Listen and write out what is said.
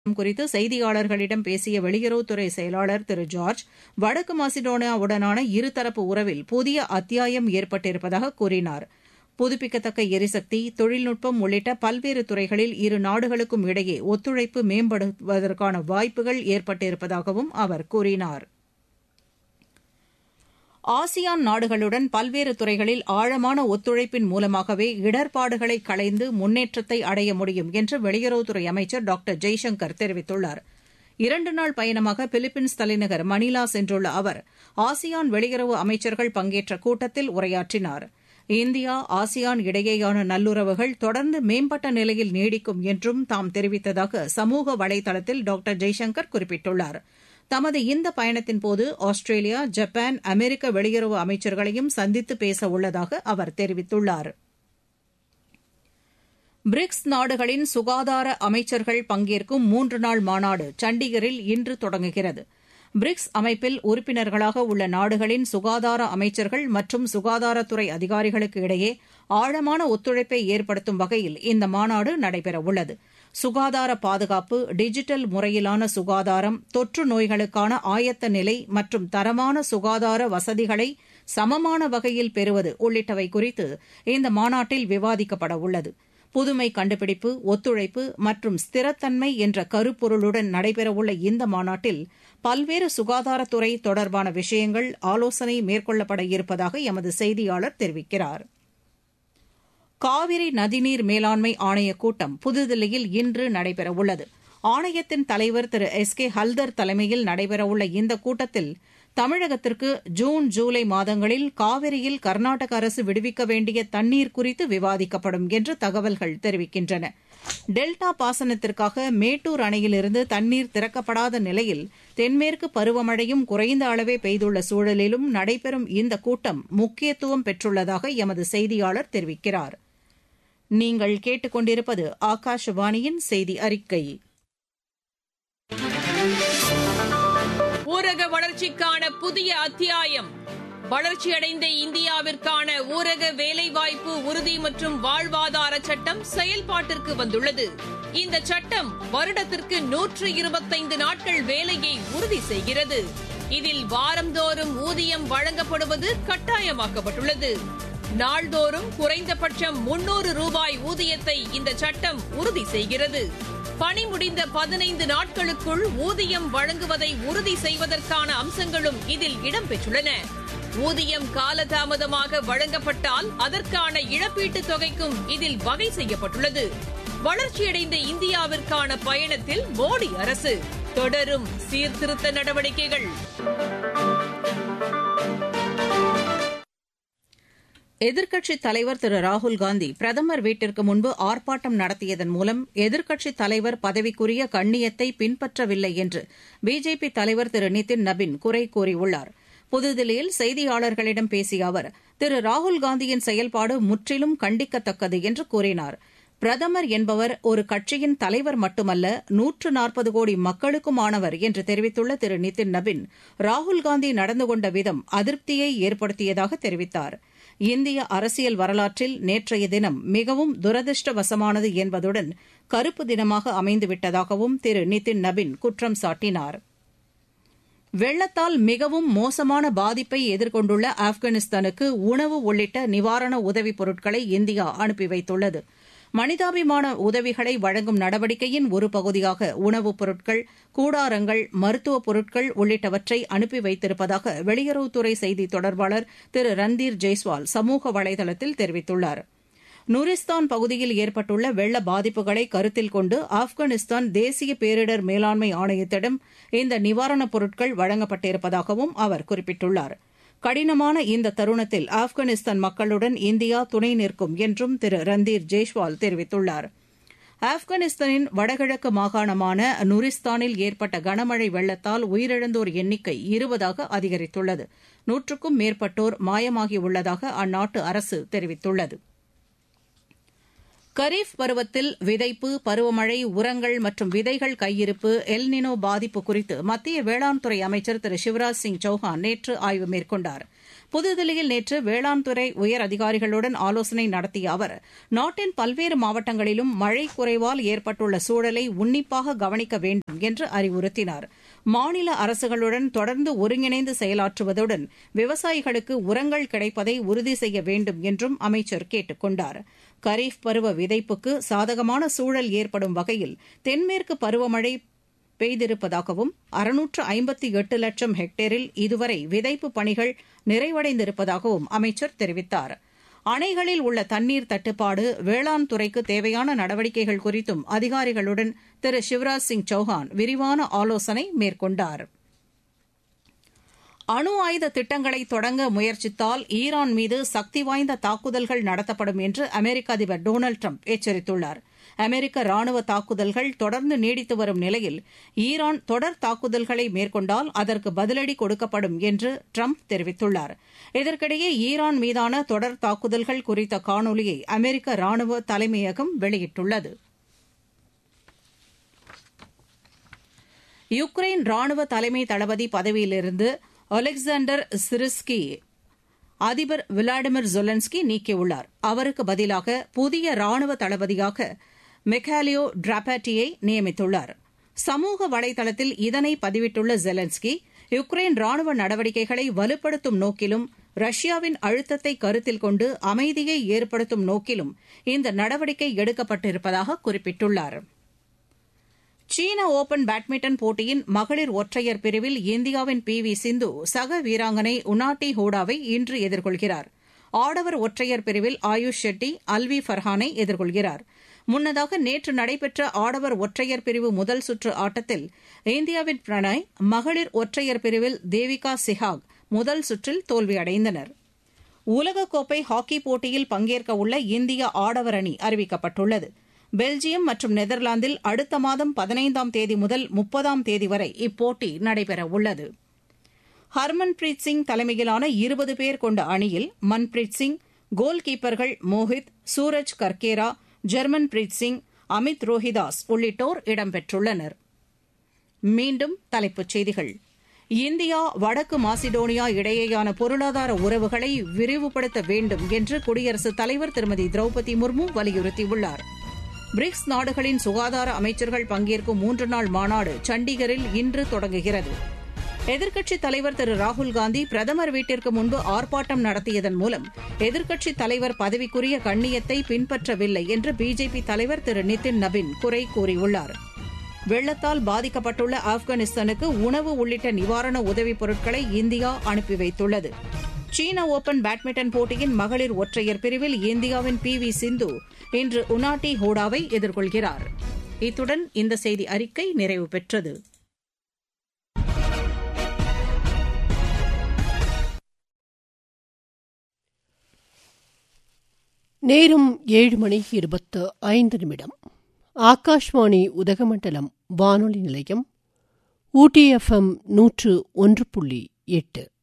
குறித்து செய்தியாளர்களிடம் பேசிய வெளியுறவுத்துறை செயலாளர் திரு ஜார்ஜ் வடக்கு மாசிடோனியாவுடனான இருதரப்பு உறவில் புதிய அத்தியாயம் ஏற்பட்டிருப்பதாக கூறினார் புதுப்பிக்கத்தக்க எரிசக்தி தொழில்நுட்பம் உள்ளிட்ட பல்வேறு துறைகளில் இரு நாடுகளுக்கும் இடையே ஒத்துழைப்பு மேம்படுவதற்கான வாய்ப்புகள் ஏற்பட்டிருப்பதாகவும் அவர் கூறினார் ஆசியான் நாடுகளுடன் பல்வேறு துறைகளில் ஆழமான ஒத்துழைப்பின் மூலமாகவே இடர்பாடுகளை களைந்து முன்னேற்றத்தை அடைய முடியும் என்று வெளியுறவுத்துறை அமைச்சர் டாக்டர் ஜெய்சங்கர் தெரிவித்துள்ளார் இரண்டு நாள் பயணமாக பிலிப்பைன்ஸ் தலைநகர் மணிலா சென்றுள்ள அவர் ஆசியான் வெளியுறவு அமைச்சர்கள் பங்கேற்ற கூட்டத்தில் உரையாற்றினார் இந்தியா ஆசியான் இடையேயான நல்லுறவுகள் தொடர்ந்து மேம்பட்ட நிலையில் நீடிக்கும் என்றும் தாம் தெரிவித்ததாக சமூக வலைதளத்தில் டாக்டர் ஜெய்சங்கர் குறிப்பிட்டுள்ளார் தமது இந்த பயணத்தின்போது ஆஸ்திரேலியா ஜப்பான் அமெரிக்க வெளியுறவு அமைச்சர்களையும் சந்தித்து பேச உள்ளதாக அவர் தெரிவித்துள்ளார் பிரிக்ஸ் நாடுகளின் சுகாதார அமைச்சர்கள் பங்கேற்கும் மூன்று நாள் மாநாடு சண்டிகரில் இன்று தொடங்குகிறது பிரிக்ஸ் அமைப்பில் உறுப்பினர்களாக உள்ள நாடுகளின் சுகாதார அமைச்சர்கள் மற்றும் சுகாதாரத்துறை அதிகாரிகளுக்கு இடையே ஆழமான ஒத்துழைப்பை ஏற்படுத்தும் வகையில் இந்த மாநாடு நடைபெறவுள்ளது சுகாதார பாதுகாப்பு டிஜிட்டல் முறையிலான சுகாதாரம் தொற்று நோய்களுக்கான ஆயத்த நிலை மற்றும் தரமான சுகாதார வசதிகளை சமமான வகையில் பெறுவது உள்ளிட்டவை குறித்து இந்த மாநாட்டில் விவாதிக்கப்பட உள்ளது புதுமை கண்டுபிடிப்பு ஒத்துழைப்பு மற்றும் ஸ்திரத்தன்மை என்ற கருப்பொருளுடன் நடைபெறவுள்ள இந்த மாநாட்டில் பல்வேறு சுகாதாரத்துறை தொடர்பான விஷயங்கள் ஆலோசனை மேற்கொள்ளப்பட இருப்பதாக எமது செய்தியாளர் தெரிவிக்கிறார் காவிரி நதிநீர் மேலாண்மை ஆணையக் கூட்டம் புதுதில்லியில் இன்று நடைபெறவுள்ளது ஆணையத்தின் தலைவர் திரு எஸ் கே ஹல்தர் தலைமையில் நடைபெறவுள்ள இந்த கூட்டத்தில் தமிழகத்திற்கு ஜூன் ஜூலை மாதங்களில் காவிரியில் கர்நாடக அரசு விடுவிக்க வேண்டிய தண்ணீர் குறித்து விவாதிக்கப்படும் என்று தகவல்கள் தெரிவிக்கின்றன டெல்டா பாசனத்திற்காக மேட்டூர் அணையிலிருந்து தண்ணீர் திறக்கப்படாத நிலையில் தென்மேற்கு பருவமழையும் குறைந்த அளவே பெய்துள்ள சூழலிலும் நடைபெறும் இந்த கூட்டம் முக்கியத்துவம் பெற்றுள்ளதாக எமது செய்தியாளர் தெரிவிக்கிறார் நீங்கள் கேட்டுக்கொண்டிருப்பது ஆகாஷவாணியின் செய்தி அறிக்கை ஊரக வளர்ச்சிக்கான புதிய அத்தியாயம் வளர்ச்சியடைந்த இந்தியாவிற்கான ஊரக வேலைவாய்ப்பு உறுதி மற்றும் வாழ்வாதார சட்டம் செயல்பாட்டிற்கு வந்துள்ளது இந்த சட்டம் வருடத்திற்கு நூற்று இருபத்தைந்து நாட்கள் வேலையை உறுதி செய்கிறது இதில் வாரந்தோறும் ஊதியம் வழங்கப்படுவது கட்டாயமாக்கப்பட்டுள்ளது நாள்தோறும் குறைந்தபட்சம் முன்னூறு ரூபாய் ஊதியத்தை இந்த சட்டம் உறுதி செய்கிறது பணி முடிந்த பதினைந்து நாட்களுக்குள் ஊதியம் வழங்குவதை உறுதி செய்வதற்கான அம்சங்களும் இதில் இடம்பெற்றுள்ளன ஊதியம் காலதாமதமாக வழங்கப்பட்டால் அதற்கான இழப்பீட்டுத் தொகைக்கும் இதில் வகை செய்யப்பட்டுள்ளது வளர்ச்சியடைந்த இந்தியாவிற்கான பயணத்தில் மோடி அரசு தொடரும் சீர்திருத்த நடவடிக்கைகள் எதிர்க்கட்சித் தலைவர் திரு ராகுல்காந்தி பிரதமர் வீட்டிற்கு முன்பு ஆர்ப்பாட்டம் நடத்தியதன் மூலம் எதிர்க்கட்சித் தலைவர் பதவிக்குரிய கண்ணியத்தை பின்பற்றவில்லை என்று பிஜேபி தலைவர் திரு நிதின் நபின் குறை கூறியுள்ளார் புதுதில்லியில் செய்தியாளர்களிடம் பேசிய அவர் திரு ராகுல்காந்தியின் செயல்பாடு முற்றிலும் கண்டிக்கத்தக்கது என்று கூறினார் பிரதமர் என்பவர் ஒரு கட்சியின் தலைவர் மட்டுமல்ல நூற்று நாற்பது கோடி மக்களுக்குமானவர் என்று தெரிவித்துள்ள திரு நிதின் நபின் ராகுல்காந்தி நடந்து கொண்ட விதம் அதிருப்தியை ஏற்படுத்தியதாக தெரிவித்தார் இந்திய அரசியல் வரலாற்றில் நேற்றைய தினம் மிகவும் துரதிருஷ்டவசமானது என்பதுடன் கருப்பு தினமாக அமைந்துவிட்டதாகவும் திரு நிதின் நபின் குற்றம் சாட்டினார் வெள்ளத்தால் மிகவும் மோசமான பாதிப்பை எதிர்கொண்டுள்ள ஆப்கானிஸ்தானுக்கு உணவு உள்ளிட்ட நிவாரண உதவிப் பொருட்களை இந்தியா அனுப்பி வைத்துள்ளது மனிதாபிமான உதவிகளை வழங்கும் நடவடிக்கையின் ஒரு பகுதியாக உணவுப் பொருட்கள் கூடாரங்கள் மருத்துவப் பொருட்கள் உள்ளிட்டவற்றை அனுப்பி வைத்திருப்பதாக வெளியுறவுத்துறை செய்தி தொடர்பாளர் திரு ரந்தீர் ஜெய்ஸ்வால் சமூக வலைதளத்தில் தெரிவித்துள்ளார் நூரிஸ்தான் பகுதியில் ஏற்பட்டுள்ள வெள்ள பாதிப்புகளை கருத்தில் கொண்டு ஆப்கானிஸ்தான் தேசிய பேரிடர் மேலாண்மை ஆணையத்திடம் இந்த நிவாரணப் பொருட்கள் வழங்கப்பட்டிருப்பதாகவும் அவர் குறிப்பிட்டுள்ளார் கடினமான இந்த தருணத்தில் ஆப்கானிஸ்தான் மக்களுடன் இந்தியா துணை நிற்கும் என்றும் திரு ரந்தீர் ஜெய்ஷ்வால் தெரிவித்துள்ளார் ஆப்கானிஸ்தானின் வடகிழக்கு மாகாணமான நுரிஸ்தானில் ஏற்பட்ட கனமழை வெள்ளத்தால் உயிரிழந்தோர் எண்ணிக்கை இருபதாக அதிகரித்துள்ளது நூற்றுக்கும் மேற்பட்டோர் மாயமாகியுள்ளதாக அந்நாட்டு அரசு தெரிவித்துள்ளது கரீஃப் பருவத்தில் விதைப்பு பருவமழை உரங்கள் மற்றும் விதைகள் கையிருப்பு எல்னினோ பாதிப்பு குறித்து மத்திய வேளாண் துறை அமைச்சர் திரு சிவராஜ் சிங் சௌஹான் நேற்று ஆய்வு மேற்கொண்டார் புதுதில்லியில் நேற்று வேளாண் துறை உயர் அதிகாரிகளுடன் ஆலோசனை நடத்திய அவர் நாட்டின் பல்வேறு மாவட்டங்களிலும் மழை குறைவால் ஏற்பட்டுள்ள சூழலை உன்னிப்பாக கவனிக்க வேண்டும் என்று அறிவுறுத்தினார் மாநில அரசுகளுடன் தொடர்ந்து ஒருங்கிணைந்து செயலாற்றுவதுடன் விவசாயிகளுக்கு உரங்கள் கிடைப்பதை உறுதி செய்ய வேண்டும் என்றும் அமைச்சர் கேட்டுக் கொண்டார் கரீஃப் பருவ விதைப்புக்கு சாதகமான சூழல் ஏற்படும் வகையில் தென்மேற்கு பருவமழை பெய்திருப்பதாகவும் அறுநூற்று ஐம்பத்தி எட்டு லட்சம் ஹெக்டேரில் இதுவரை விதைப்பு பணிகள் நிறைவடைந்திருப்பதாகவும் அமைச்சர் தெரிவித்தார் அணைகளில் உள்ள தண்ணீர் தட்டுப்பாடு வேளாண் துறைக்கு தேவையான நடவடிக்கைகள் குறித்தும் அதிகாரிகளுடன் திரு சிவராஜ் சிங் சௌஹான் விரிவான ஆலோசனை மேற்கொண்டார் அணு ஆயுத திட்டங்களை தொடங்க முயற்சித்தால் ஈரான் மீது சக்தி வாய்ந்த தாக்குதல்கள் நடத்தப்படும் என்று அமெரிக்க அதிபர் டொனால்டு ட்ரம்ப் எச்சரித்துள்ளார் அமெரிக்க ராணுவ தாக்குதல்கள் தொடர்ந்து நீடித்து வரும் நிலையில் ஈரான் தொடர் தாக்குதல்களை மேற்கொண்டால் அதற்கு பதிலடி கொடுக்கப்படும் என்று ட்ரம்ப் தெரிவித்துள்ளார் இதற்கிடையே ஈரான் மீதான தொடர் தாக்குதல்கள் குறித்த காணொலியை அமெரிக்க ராணுவ தலைமையகம் வெளியிட்டுள்ளது யுக்ரைன் ராணுவ தலைமை தளபதி பதவியிலிருந்து ஒலெக்சாண்டர் சிரிஸ்கி அதிபர் விளாடிமிர் ஜொலன்ஸ்கி நீக்கியுள்ளார் அவருக்கு பதிலாக புதிய ராணுவ தளபதியாக மெக்காலியோ டிராபாட்டியை நியமித்துள்ளார் சமூக வலைதளத்தில் இதனை பதிவிட்டுள்ள ஜெலன்ஸ்கி யுக்ரைன் ராணுவ நடவடிக்கைகளை வலுப்படுத்தும் நோக்கிலும் ரஷ்யாவின் அழுத்தத்தை கருத்தில் கொண்டு அமைதியை ஏற்படுத்தும் நோக்கிலும் இந்த நடவடிக்கை எடுக்கப்பட்டிருப்பதாக குறிப்பிட்டுள்ளாா் சீன ஓபன் பேட்மிண்டன் போட்டியின் மகளிர் ஒற்றையர் பிரிவில் இந்தியாவின் பி வி சிந்து சக வீராங்கனை உனாட்டி ஹூடாவை இன்று எதிர்கொள்கிறார் ஆடவர் ஒற்றையர் பிரிவில் ஆயுஷ் ஷெட்டி அல்வி ஃபர்ஹானை எதிர்கொள்கிறார் முன்னதாக நேற்று நடைபெற்ற ஆடவர் ஒற்றையர் பிரிவு முதல் சுற்று ஆட்டத்தில் இந்தியாவின் பிரணாய் மகளிர் ஒற்றையர் பிரிவில் தேவிகா சிஹாக் முதல் சுற்றில் தோல்வியடைந்தனர் உலகக்கோப்பை ஹாக்கி போட்டியில் பங்கேற்க உள்ள இந்திய ஆடவர் அணி அறிவிக்கப்பட்டுள்ளது பெல்ஜியம் மற்றும் நெதர்லாந்தில் அடுத்த மாதம் பதினைந்தாம் தேதி முதல் முப்பதாம் தேதி வரை இப்போட்டி நடைபெறவுள்ளது ஹர்மன்பிரீத் சிங் தலைமையிலான இருபது பேர் கொண்ட அணியில் மன்பிரீத் சிங் கோல் கீப்பர்கள் மோஹித் சூரஜ் கர்கேரா ஜெர்மன் பிரீத் சிங் அமித் ரோஹிதாஸ் உள்ளிட்டோர் இடம்பெற்றுள்ளனர் மீண்டும் தலைப்புச் செய்திகள் இந்தியா வடக்கு மாசிடோனியா இடையேயான பொருளாதார உறவுகளை விரிவுபடுத்த வேண்டும் என்று குடியரசுத் தலைவர் திருமதி திரௌபதி முர்மு வலியுறுத்தியுள்ளாா் பிரிக்ஸ் நாடுகளின் சுகாதார அமைச்சர்கள் பங்கேற்கும் மூன்று நாள் மாநாடு சண்டிகரில் இன்று தொடங்குகிறது எதிர்க்கட்சித் தலைவர் திரு ராகுல்காந்தி பிரதமர் வீட்டிற்கு முன்பு ஆர்ப்பாட்டம் நடத்தியதன் மூலம் எதிர்க்கட்சித் தலைவர் பதவிக்குரிய கண்ணியத்தை பின்பற்றவில்லை என்று பிஜேபி தலைவர் திரு நிதின் நபின் குறை கூறியுள்ளார் வெள்ளத்தால் பாதிக்கப்பட்டுள்ள ஆப்கானிஸ்தானுக்கு உணவு உள்ளிட்ட நிவாரண உதவிப் பொருட்களை இந்தியா அனுப்பி வைத்துள்ளது சீன ஓபன் பேட்மிண்டன் போட்டியின் மகளிர் ஒற்றையர் பிரிவில் இந்தியாவின் பி வி சிந்து இன்று உனாட்டி ஹோடாவை எதிர்கொள்கிறார் இத்துடன் இந்த செய்தி அறிக்கை நிறைவு பெற்றது நேரம் ஏழு மணி இருபத்து ஐந்து நிமிடம் ஆகாஷ்வாணி உதகமண்டலம் வானொலி நிலையம் ஊட்டி எஃப்எம் நூற்று ஒன்று புள்ளி எட்டு